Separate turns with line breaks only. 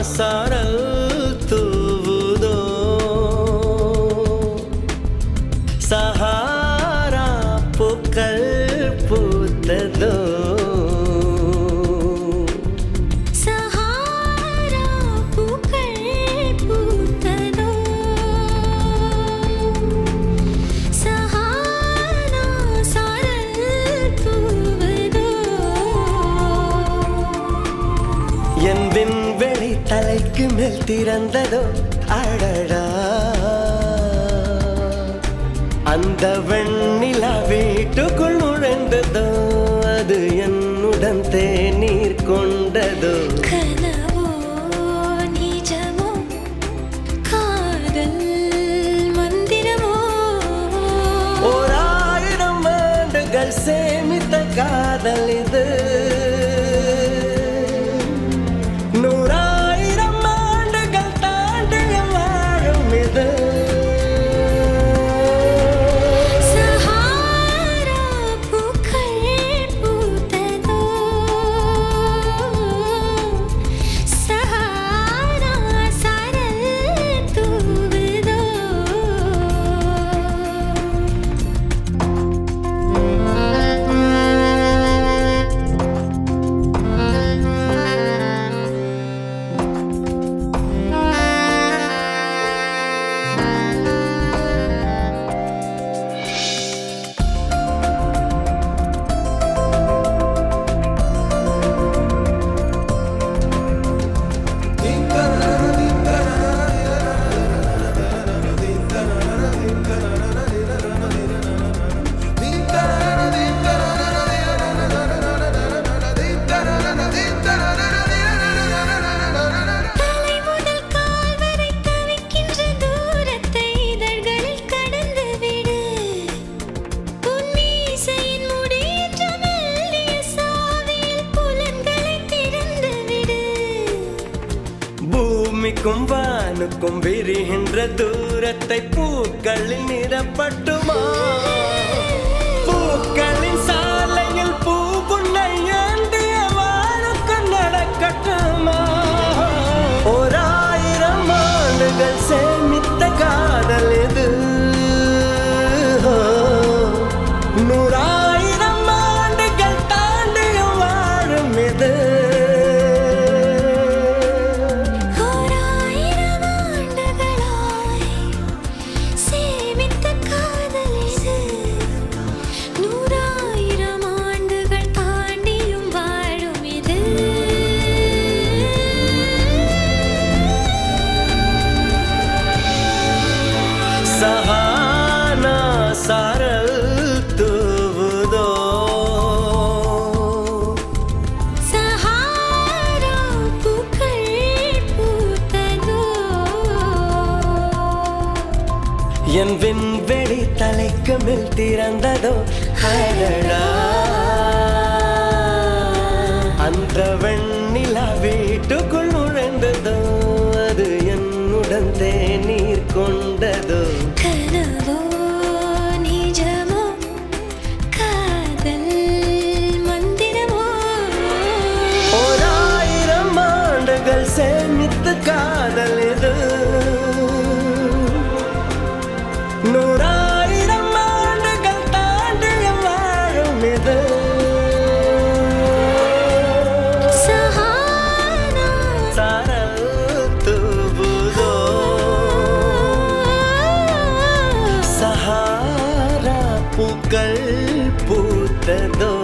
சாரல் தூவுதோ சஹாரா பூக்கள் பூத்ததோ
சஹாரா பூக்கள் பூத்ததோ சஹாரா சாரல் தூவதோ
என் விண்வெளி தலைக்கு மேல் திறந்ததோ அடடா அந்த வெண்ணிலா வீட்டுக்குள் நுழைந்ததோ அது என்னுடன் தேநீர் கொண்டதோ
கனவோ நிஜமோ காதல் மந்திரமோ
ஓர் ஆயிரம் ஆண்டுகள் சேமித்த காதல் இது நூறாயிரம் ஆண்டுகள் தாண்டிய வாழும் இது
சஹாரா பூக்கள் பூத்ததோ சஹாரா சாரல் தூவுதோ தலை முதல் கால் வரை தவிக்கின்ற தூரத்தை இதழ்களில் கடந்து விடு உன் மீசையின் முடியற்ற மெல்லிய சாவியில் புலன்களை திறந்து விடு
பூமிக்கும் வானுக்கும் விரிகின்ற தூரத்தை பூக்களில் நிறப்பட்டுமா பூக்களின் சாலையில் பூ புன்னை ஏந்திய வாழுக்கு நடக்கட்டுமா ஓர் ஆயிரம் ஆண்டுகள் சேமித்த காதல் இது நூறாயிரம் ஆண்டுகள் தாண்டிய வாழும் இது
ஓராயிரம் ஆண்டுகளாய் சேமித்த காதல் இது நூறாயிரம் ஆண்டுகள் தாண்டியும் வாழும் இது
சஹானா சாரல் தூவுதோ
சஹாரா பூக்கள் பூத்ததோ
என் விண்வெளி தலைக்கு மேல் திறந்ததோ அடடா அந்த வெண்ணிலா வீட்டுக்குள் நுழைந்ததோ அது என்னுடன் தேநீர் கொண்டதோ
கனவோ நிஜமோ காதல் மந்திரமோ
ஓர் ஆயிரம் ஆண்டுகள் சேமித்த காதல் இது நூறாயிரம் ஆண்டுகள் தாண்டிய வாழும் இது
சஹாரா
சாரல் தூவுதோ சஹாரா பூக்கள் பூத்ததோ